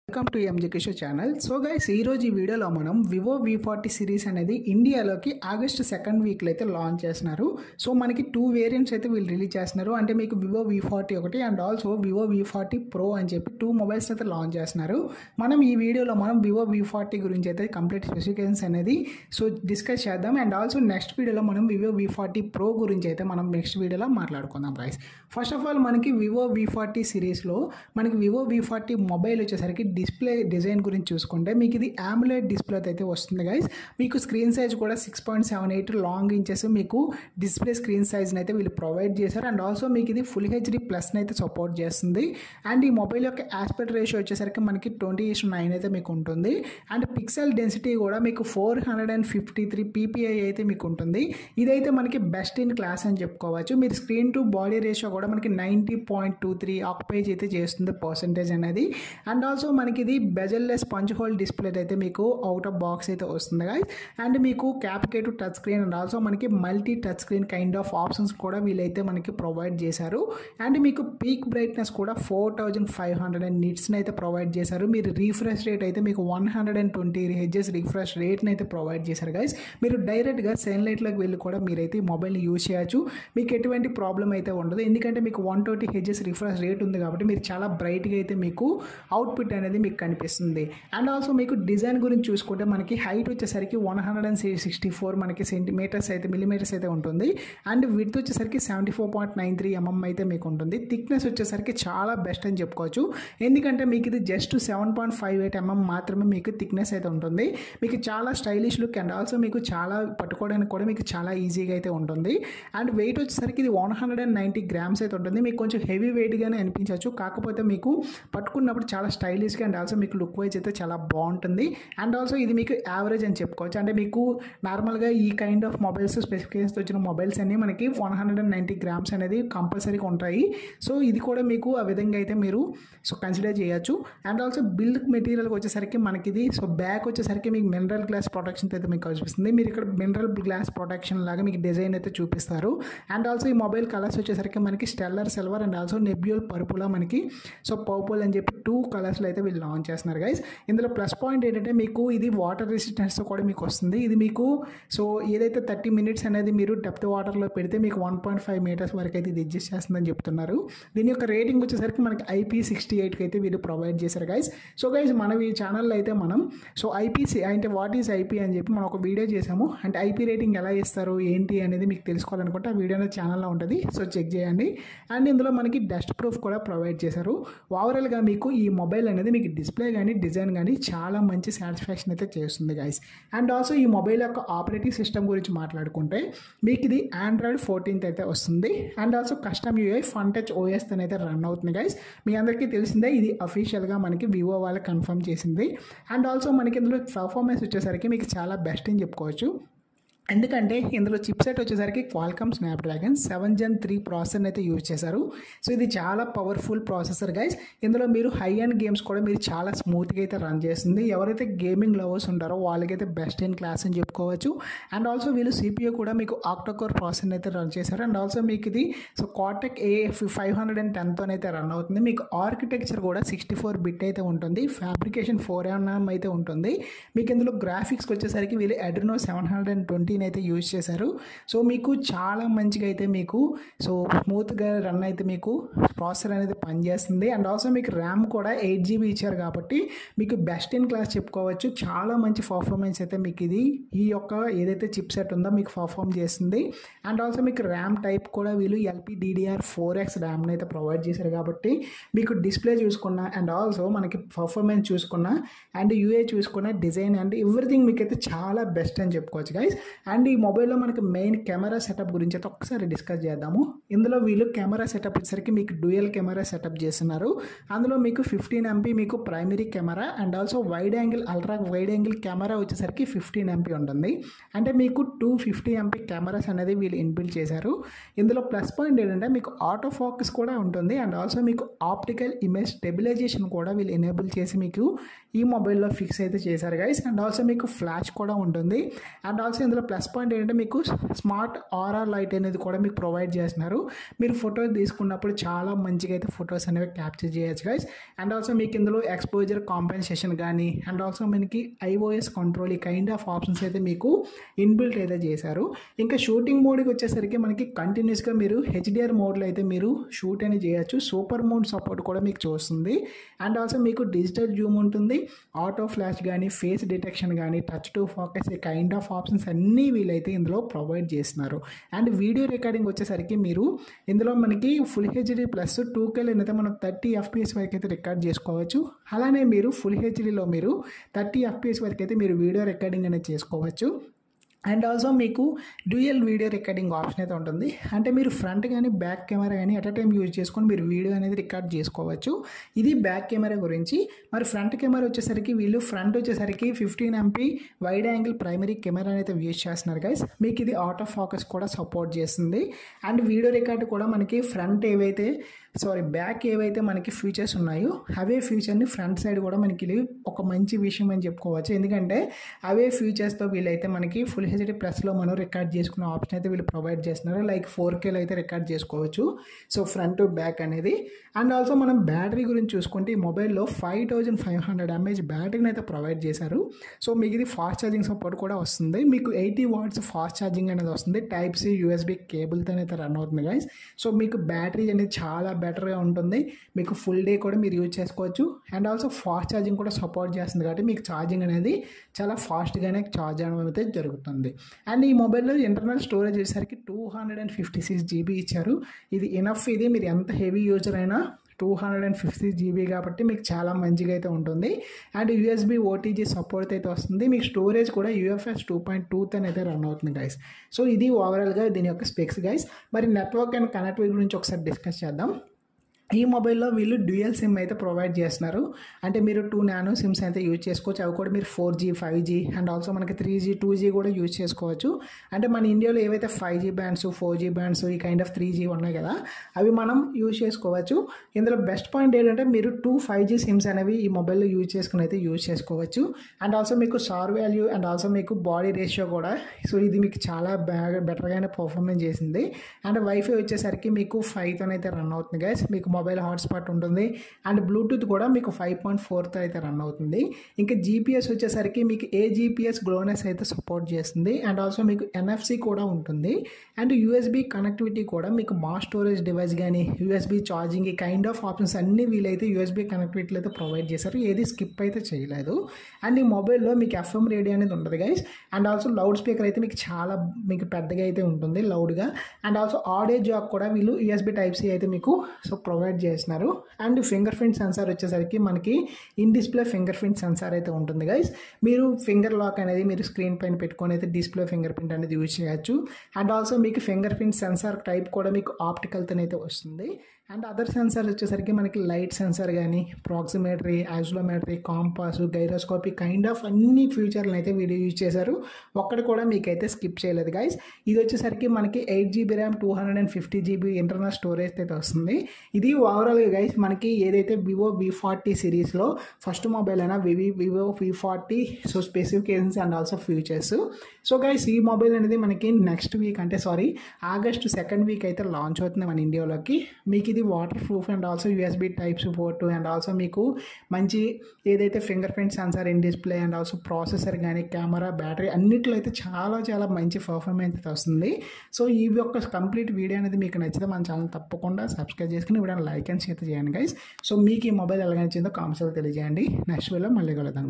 welcome to MJ Kishore channel so guys ఈ రోజు ఈ వీడియోలో మనం వివో వి ఫార్టీ సిరీస్ అనేది ఇండియాలోకి ఆగస్ట్ సెకండ్ వీక్లో అయితే లాంచ్ చేస్తున్నారు సో మనకి టూ వేరియంట్స్ అయితే వీళ్ళు రిలీజ్ చేస్తున్నారు అంటే మీకు వివో వి ఫార్టీ ఒకటి and also Vivo V forty pro అని చెప్పి టూ మొబైల్స్ అయితే లాంచ్ చేస్తున్నారు మనం ఈ వీడియోలో మనం వివో వి ఫార్టీ గురించి అయితే కంప్లీట్ స్పెసిఫికేషన్స్ అనేది సో డిస్కస్ చేద్దాం అండ్ ఆల్సో నెక్స్ట్ వీడియోలో మనం వివో వి ఫార్టీ ప్రో గురించి అయితే మనం నెక్స్ట్ వీడియోలో మాట్లాడుకుందాం గైస్ ఫస్ట్ ఆఫ్ ఆల్ మనకి వివో వి ఫార్టీ సిరీస్లో మనకి వివో వి ఫార్టీ మొబైల్ వచ్చేసరికి డిస్ప్లే డిజైన్ గురించి చూసుకుంటే మీకు ఇది ఆమ్యులేట్ డిస్ప్లే అయితే వస్తుంది గైస్ మీకు స్క్రీన్ సైజ్ కూడా six point seven eight long inches మీకు డిస్ప్లే స్క్రీన్ సైజ్ని అయితే వీళ్ళు ప్రొవైడ్ చేశారు అండ్ ఆల్సో మీకు ఇది ఫుల్ హెచ్డి ప్లస్ని అయితే సపోర్ట్ చేస్తుంది అండ్ ఈ మొబైల్ యొక్క ఆస్పెక్ట్ రేషియో వచ్చేసరికి మనకి ట్వంటీ ఇస్ నైన్ అయితే మీకు ఉంటుంది అండ్ పిక్సెల్ డెన్సిటీ కూడా మీకు four hundred and fifty three PPI అయితే మీకు ఉంటుంది ఇదైతే మనకి బెస్ట్ ఇన్ క్లాస్ అని చెప్పుకోవచ్చు మీరు స్క్రీన్ టు బాడీ రేషియో కూడా మనకి నైంటీ పాయింట్ టూ త్రీ ఆక్యుపేజ్ అయితే చేస్తుంది పర్సంటేజ్ అనేది అండ్ ఆల్సో మనకి ఇది బెజల్లెస్ పంచ్ హోల్ డిస్ప్లే అయితే మీకు అవుట్ ఆఫ్ బాక్స్ అయితే వస్తుంది గాయస్ అండ్ మీకు capacitive touch screen and also మనకి multi touch screen kind of options కూడా వీళ్ళైతే మనకి ప్రొవైడ్ చేశారు అండ్ మీకు పీక్ బ్రైట్నెస్ కూడా four thousand five hundred and నిట్స్ని అయితే ప్రొవైడ్ చేశారు మీరు రీఫ్రెష్ రేట్ అయితే మీకు వన్ హండ్రెడ్ అండ్ ట్వంటీ హెచ్ఎస్ రీఫ్రెష్ రేట్ని అయితే ప్రొవైడ్ చేశారు గైస్ మీరు డైరెక్ట్గా సన్లైట్లోకి వెళ్ళి కూడా మీరైతే ఈ మొబైల్ని యూజ్ చేయొచ్చు మీకు ఎటువంటి ప్రాబ్లం అయితే ఉండదు ఎందుకంటే మీకు వన్ ట్వంటీ హెచ్ఎస్ రిఫ్రెష్ రేట్ ఉంది కాబట్టి మీరు చాలా బ్రైట్గా అయితే మీకు అవుట్పుట్ అనేది మీకు కనిపిస్తుంది అండ్ ఆల్సో మీకు డిజైన్ గురించి చూసుకుంటే మనకి హైట్ వచ్చేసరికి one hundred and sixty four మనకి సెంటీమీటర్స్ అయితే మిల్లీమీటర్స్ అయితే ఉంటుంది అండ్ విడ్త్ వచ్చేసరికి seventy four point nine three MM అయితే మీకు ఉంటుంది థిక్నెస్ వచ్చేసరికి చాలా బెస్ట్ అని చెప్పుకోవచ్చు ఎందుకంటే మీకు ఇది just seven point five eight MM మాత్రమే మీకు థిక్నెస్ అయితే ఉంటుంది మీకు చాలా స్టైలిష్ లుక్ అండ్ ఆల్సో మీకు చాలా పట్టుకోవడానికి కూడా మీకు చాలా ఈజీగా అయితే ఉంటుంది అండ్ వెయిట్ వచ్చేసరికి ఇది one hundred and ninety grams అయితే ఉంటుంది మీకు కొంచెం హెవీ వెయిట్గానే అనిపించవచ్చు కాకపోతే మీకు పట్టుకున్నప్పుడు చాలా స్టైలిష్గా అండ్ ఆల్సో మీకు లుక్ వైజ్ అయితే చాలా బాగుంటుంది అండ్ ఆల్సో ఇది మీకు యావరేజ్ అని చెప్పుకోవచ్చు అంటే మీకు నార్మల్గా ఈ కైండ్ ఆఫ్ మొబైల్స్ స్పెసిఫికేషన్స్ వచ్చిన మొబైల్స్ అన్ని మనకి one hundred and ninety grams అనేది కంపల్సరీగా ఉంటాయి సో ఇది కూడా మీకు ఆ విధంగా అయితే మీరు సో కన్సిడర్ చేయొచ్చు అండ్ ఆల్సో బిల్డ్ మెటీరియల్కి వచ్చేసరికి మనకి ఇది సో బ్యాక్ వచ్చేసరికి మీకు మినరల్ గ్లాస్ ప్రొటెక్షన్ అయితే మీకు కనిపిస్తుంది మీరు ఇక్కడ మినరల్ గ్లాస్ ప్రొటెక్షన్ లాగా మీకు డిజైన్ అయితే చూపిస్తారు అండ్ ఆల్సో ఈ మొబైల్ కలర్స్ వచ్చేసరికి మనకి stellar silver and also nebula purple మనకి సో పర్పుల్ అని చెప్పి టూ కలర్స్లో అయితే వీళ్ళు లాంచ్ చేస్తున్నారు గైస్ ఇందులో ప్లస్ పాయింట్ ఏంటంటే మీకు ఇది వాటర్ రెసిస్టెన్స్ కూడా మీకు వస్తుంది ఇది మీకు సో ఏదైతే థర్టీ మినిట్స్ అనేది మీరు డెప్త్ వాటర్లో పెడితే మీకు వన్ పాయింట్ ఫైవ్ మీటర్స్ వరకు అయితే ఇది అడ్జస్ట్ చేస్తుందని చెప్తున్నారు దీని యొక్క రేటింగ్ వచ్చేసరికి మనకి ఐపీ సిక్స్టీ ఎయిట్కి అయితే వీళ్ళు ప్రొవైడ్ చేశారు గైస్ సో గైస్ మన ఈ ఛానల్లో అయితే మనం సో ఐపీసీ అంటే వాట్ ఈస్ ఐపీ అని చెప్పి మనం ఒక వీడియో చేసాము అంటే ఐపీ రేటింగ్ ఎలా ఇస్తారు ఏంటి అనేది మీకు తెలుసుకోవాలనుకుంటే ఆ వీడియో అనేది ఛానల్లో ఉంటుంది సో చెక్ చేయండి అండ్ ఇందులో మనకి డస్ట్ ప్రూఫ్ కూడా ప్రొవైడ్ చేశారు ఓవరాల్గా మీకు ఈ మొబైల్ అనేది మీకు డిస్ప్లే కానీ డిజైన్ కానీ చాలా మంచి సాటిస్ఫాక్షన్ అయితే చేస్తుంది గైస్ అండ్ ఆల్సో ఈ మొబైల్ యొక్క ఆపరేటింగ్ సిస్టమ్ గురించి మాట్లాడుకుంటే మీకు ఇది ఆండ్రాయిడ్ ఫోర్టీన్త్ అయితే వస్తుంది and also custom UI fun touch OS అయితే రన్ అవుతుంది గైస్ మీ అందరికీ తెలిసిందే ఇది అఫీషియల్గా మనకి వివో వాళ్ళు కన్ఫర్మ్ చేసింది అండ్ ఆల్సో మనకి ఇందులో పర్ఫార్మెన్స్ వచ్చేసరికి మీకు చాలా బెస్ట్ అని చెప్పుకోవచ్చు ఎందుకంటే ఇందులో చిప్సెట్ వచ్చేసరికి Qualcomm Snapdragon seven gen three processor అయితే యూజ్ చేశారు సో ఇది చాలా పవర్ఫుల్ ప్రాసెసర్ గైస్ ఇందులో మీరు హై అండ్ గేమ్స్ కూడా మీరు చాలా స్మూత్గా అయితే రన్ చేస్తుంది ఎవరైతే గేమింగ్ లవర్స్ ఉంటారో వాళ్ళకైతే బెస్ట్ ఇన్ క్లాస్ అని చెప్పుకోవచ్చు అండ్ ఆల్సో వీళ్ళు సిపియూ కూడా మీకు ఆక్టోకోర్ ప్రాసెసర్ అయితే రన్ చేశారు అండ్ ఆల్సో మీకు ఇది so cortex A five hundred and టెన్తో అయితే రన్ అవుతుంది మీకు ఆర్కిటెక్చర్ కూడా సిక్స్టీ ఫోర్ బిట్ అయితే ఉంటుంది ఫ్యాబ్రికేషన్ ఫోర్ ఎంఎం అయితే ఉంటుంది మీకు ఇందులో గ్రాఫిక్స్కి వచ్చేసరికి వీళ్ళు Adreno seven hundred and twenty అయితే యూజ్ చేశారు సో మీకు చాలా మంచిగా అయితే మీకు సో స్మూత్గా రన్ అయితే మీకు ప్రాసెసర్ అనేది పనిచేస్తుంది అండ్ ఆల్సో మీకు ర్యామ్ కూడా ఎయిట్ జీబీ ఇచ్చారు కాబట్టి మీకు బెస్ట్ ఇన్ క్లాస్ చెప్పుకోవచ్చు చాలా మంచి పర్ఫార్మెన్స్ అయితే మీకు ఇది ఈ యొక్క ఏదైతే చిప్ సెట్ ఉందో మీకు పర్ఫామ్ చేస్తుంది అండ్ ఆల్సో మీకు ర్యామ్ టైప్ కూడా వీళ్ళు ఎల్పి డిడిఆర్ ఫోర్ ఎక్స్ ర్యామ్ని అయితే ప్రొవైడ్ చేశారు కాబట్టి మీకు డిస్ప్లే చూసుకున్న అండ్ ఆల్సో మనకి పర్ఫార్మెన్స్ చూసుకున్న అండ్ యూఏ చూసుకున్న డిజైన్ అండ్ ఎవ్రీథింగ్ మీకు అయితే చాలా బెస్ట్ అని చెప్పుకోవచ్చు గైస్ అండ్ ఈ మొబైల్లో మనకి మెయిన్ కెమెరా సెటప్ గురించి అయితే ఒకసారి డిస్కస్ చేద్దాము ఇందులో వీళ్ళు కెమెరా సెటప్ వచ్చేసరికి మీకు డ్యూయల్ కెమెరా సెటప్ చేస్తున్నారు అందులో మీకు ఫిఫ్టీన్ ఎంపీ మీకు primary camera and also wide angle ultra wide angle camera వచ్చేసరికి ఫిఫ్టీన్ ఎంపీ ఉంటుంది అంటే మీకు టూ ఫిఫ్టీ ఎంపీ కెమెరాస్ అనేది వీళ్ళు ఇన్బిల్డ్ చేశారు ఇందులో ప్లస్ పాయింట్ ఏంటంటే మీకు ఆటో ఫోకస్ కూడా ఉంటుంది అండ్ ఆల్సో మీకు ఆప్టికల్ ఇమేజ్ స్టెబిలైజేషన్ కూడా వీళ్ళు ఎనేబుల్ చేసి మీకు ఈ మొబైల్లో ఫిక్స్ అయితే చేశారు గైస్ అండ్ ఆల్సో మీకు ఫ్లాష్ కూడా ఉంటుంది అండ్ ఆల్సో ఇందులో ప్లస్ పాయింట్ ఏంటంటే మీకు స్మార్ట్ ఆర్ఆర్ లైట్ అనేది కూడా మీకు ప్రొవైడ్ చేస్తున్నారు మీరు ఫొటోస్ తీసుకున్నప్పుడు చాలా మంచిగా అయితే ఫొటోస్ అనేవి క్యాప్చర్ చేయొచ్చు గైస్ అండ్ ఆల్సో మీకు ఇందులో ఎక్స్పోజర్ కాంపెన్సేషన్ కానీ అండ్ ఆల్సో మనకి ఐఓఎస్ కంట్రోల్ ఈ కైండ్ ఆఫ్ ఆప్షన్స్ అయితే మీకు ఇన్బిల్ట్ అయితే చేశారు ఇంకా షూటింగ్ మోడ్కి వచ్చేసరికి మనకి కంటిన్యూస్గా మీరు హెచ్డిఆర్ మోడ్లో అయితే మీరు షూట్ అనేది చేయొచ్చు సూపర్ మోడ్ సపోర్ట్ కూడా మీకు చూస్తుంది అండ్ ఆల్సో మీకు డిజిటల్ జూమ్ ఉంటుంది ఆటో ఫ్లాష్ కానీ ఫేస్ డిటెక్షన్ కానీ టచ్ టు ఫోకస్ ఈ కైండ్ ఆఫ్ ఆప్షన్స్ అన్నీ వీళ్ళైతే ఇందులో ప్రొవైడ్ చేస్తున్నారు అండ్ వీడియో రికార్డింగ్ వచ్చేసరికి మీరు ఇందులో మనకి ఫుల్ హెచ్డి ప్లస్ టూ అయితే మనం థర్టీ ఎఫ్పిఎస్ వరకు అయితే రికార్డ్ చేసుకోవచ్చు అలానే మీరు ఫుల్ హెచ్డిలో మీరు థర్టీ ఎఫ్పిఎస్ వరకు అయితే మీరు వీడియో రికార్డింగ్ అనేది చేసుకోవచ్చు అండ్ ఆల్సో మీకు డ్యూయల్ వీడియో రికార్డింగ్ ఆప్షన్ అయితే ఉంటుంది అంటే మీరు ఫ్రంట్ కానీ బ్యాక్ కెమెరా కానీ అట్ అ టైం యూజ్ చేసుకొని మీరు వీడియో అనేది రికార్డ్ చేసుకోవచ్చు ఇది బ్యాక్ కెమెరా గురించి మరి ఫ్రంట్ కెమెరా వచ్చేసరికి వీళ్ళు ఫ్రంట్ వచ్చేసరికి fifteen MP wide angle primary camera అయితే యూజ్ చేస్తున్నారు గైస్ మీకు ఇది ఆటో ఫోకస్ కూడా సపోర్ట్ చేస్తుంది అండ్ వీడియో రికార్డ్ కూడా మనకి ఫ్రంట్ ఏవైతే సారీ బ్యాక్ ఏవైతే మనకి ఫీచర్స్ ఉన్నాయో అవే ఫీచర్ని ఫ్రంట్ సైడ్ కూడా మనకి ఇది ఒక మంచి విషయం అని చెప్పుకోవచ్చు ఎందుకంటే అవే ఫీచర్స్తో వీళ్ళైతే మనకి ఫుల్ హెచ్డి ప్లస్లో మనం రికార్డ్ చేసుకునే ఆప్షన్ అయితే వీళ్ళు ప్రొవైడ్ చేస్తున్నారు లైక్ ఫోర్ కేలో అయితే రికార్డ్ చేసుకోవచ్చు సో ఫ్రంట్ బ్యాక్ అనేది అండ్ ఆల్సో మనం బ్యాటరీ గురించి చూసుకుంటే ఈ మొబైల్లో five thousand five hundred MAH బ్యాటరీని అయితే ప్రొవైడ్ చేశారు సో మీకు ఇది ఫాస్ట్ ఛార్జింగ్ సపోర్ట్ కూడా వస్తుంది మీకు ఎయిటీ వాట్స్ ఫాస్ట్ ఛార్జింగ్ అనేది వస్తుంది టైప్ సి యూఎస్బి కేబుల్తో అయితే రన్ అవుతుంది గైస్ సో మీకు బ్యాటరీ అనేది చాలా బెటర్గా ఉంటుంది మీకు ఫుల్ డే కూడా మీరు యూజ్ చేసుకోవచ్చు అండ్ ఆల్సో ఫాస్ట్ ఛార్జింగ్ కూడా సపోర్ట్ చేస్తుంది కాబట్టి మీకు ఛార్జింగ్ అనేది చాలా ఫాస్ట్గానే ఛార్జ్ అవడం అయితే జరుగుతుంది అండ్ ఈ మొబైల్లో ఇంటర్నల్ స్టోరేజ్ వచ్చేసరికి two hundred and fifty six GB ఇచ్చారు ఇది ఇనఫ్ ఇది మీరు ఎంత హెవీ యూజర్ అయినా two hundred and fifty GB కాబట్టి మీకు చాలా మంచిగా అయితే ఉంటుంది అండ్ యూఎస్బి ఓటీజీ సపోర్ట్ అయితే వస్తుంది మీకు స్టోరేజ్ కూడా యూఎఫ్ఎస్ టూ పాయింట్ టూతో అయితే రన్ అవుతుంది గైస్ సో ఇది ఓవరాల్గా దీని యొక్క స్పెక్స్ గైస్ మరి నెట్వర్క్ అండ్ కనెక్టివిటీ గురించి ఒకసారి డిస్కస్ చేద్దాం ఈ మొబైల్లో వీళ్ళు డ్యూయల్ సిమ్ అయితే ప్రొవైడ్ చేస్తున్నారు అంటే మీరు టూ నానో సిమ్స్ అయితే యూజ్ చేసుకోవచ్చు అవి కూడా మీరు four G five G and also మనకి త్రీ జీ టూ జీ కూడా యూజ్ చేసుకోవచ్చు అంటే మన ఇండియాలో ఏవైతే five G bands four G bands ఈ కైండ్ ఆఫ్ త్రీ జీ ఉన్నాయి కదా అవి మనం యూజ్ చేసుకోవచ్చు ఇందులో బెస్ట్ పాయింట్ ఏంటంటే మీరు టూ ఫైవ్ జీ సిమ్స్ అనేవి ఈ మొబైల్లో యూజ్ చేసుకుని అయితే యూజ్ చేసుకోవచ్చు అండ్ ఆల్సో మీకు సార్ వాల్యూ అండ్ ఆల్సో మీకు బాడీ రేషియో కూడా సో ఇది మీకు చాలా బాగా బెటర్గానే పర్ఫార్మెన్స్ చేసింది అండ్ వైఫై వచ్చేసరికి మీకు ఫైవ్తో అయితే రన్ అవుతుంది గైస్ మీకు మొబైల్ హాట్స్పాట్ ఉంటుంది అండ్ బ్లూటూత్ కూడా మీకు ఫైవ్ పాయింట్ ఫోర్తో అయితే రన్ అవుతుంది ఇంకా జీపీఎస్ వచ్చేసరికి మీకు ఏ జీపీఎస్ గ్లోనెస్ అయితే సపోర్ట్ చేస్తుంది అండ్ ఆల్సో మీకు ఎన్ఎఫ్సి కూడా ఉంటుంది అండ్ యూఎస్బి కనెక్టివిటీ కూడా మీకు మా స్టోరేజ్ డివైస్ కానీ యూఎస్బి ఛార్జింగ్ ఈ కైండ్ ఆఫ్ ఆప్షన్స్ అన్నీ వీలైతే యూఎస్బి కనెక్టివిటీలో అయితే ప్రొవైడ్ చేశారు ఏది స్కిప్ అయితే చేయలేదు అండ్ ఈ మొబైల్లో మీకు ఎఫ్ఎం రేడియో అనేది ఉంటుంది guys and also loud speaker అయితే మీకు చాలా మీకు పెద్దగా అయితే ఉంటుంది లౌడ్గా అండ్ ఆల్సో ఆడియో జాక్ కూడా వీళ్ళు యూఎస్బి టైప్ సి అయితే మీకు సో ప్రొవైడ్ చేస్తున్నారు అండ్ ఫింగర్ ప్రింట్ సెన్సార్ వచ్చేసరికి మనకి in display fingerprint sensor అయితే ఉంటుంది గైస్ మీరు ఫింగర్ లాక్ అనేది మీరు స్క్రీన్ పైన పెట్టుకొని అయితే డిస్ప్లే ఫింగర్ ప్రింట్ అనేది యూజ్ చేయొచ్చు అండ్ ఆల్సో మీకు ఫింగర్ ప్రింట్ సెన్సార్ టైప్ కూడా మీకు ఆప్టికల్తో అయితే వస్తుంది అండ్ అదర్ సెన్సార్ వచ్చేసరికి మనకి లైట్ సెన్సార్ కానీ ప్రాక్సిమేటరీ ఐసోలోమేటరీ కాంపాస్ గైరోస్కోపీ కైండ్ ఆఫ్ అన్ని ఫీచర్లను అయితే వీడియో యూజ్ చేశారు ఒక్కటి కూడా మీకైతే స్కిప్ చేయలేదు గైస్ ఇది వచ్చేసరికి మనకి eight GB RAM two hundred and fifty GB internal storage అయితే వస్తుంది ఇది ఓవరాల్గా గైస్ మనకి ఏదైతే వివో వి ఫార్టీ సిరీస్లో ఫస్ట్ మొబైల్ అయినా వివి Vivo V forty so specifications and also features so guys ఈ మొబైల్ అనేది మనకి నెక్స్ట్ వీక్ అంటే సారీ ఆగస్ట్ సెకండ్ వీక్ అయితే లాంచ్ అవుతుంది మన ఇండియాలోకి మీకు ఇది waterproof and also USB type support and also మీకు మంచి ఏదైతే finger fingerprint sensor in display and also processor కానీ కెమెరా బ్యాటరీ అన్నిట్లో అయితే చాలా చాలా మంచి పర్ఫార్మెన్స్ అయితే వస్తుంది సో ఈ యొక్క కంప్లీట్ వీడియో అనేది మీకు నచ్చితే మన ఛానల్ తప్పకుండా సబ్స్క్రైబ్ చేసుకుని వీడియో లైక్ అండ్ షేర్ చేయండి గైస్ సో మీకు ఈ మొబైల్ ఎలా నచ్చిందో కామెంట్స్లో తెలియజేయండి నెక్స్ట్ వీడియో మళ్ళీ కలుద్దాం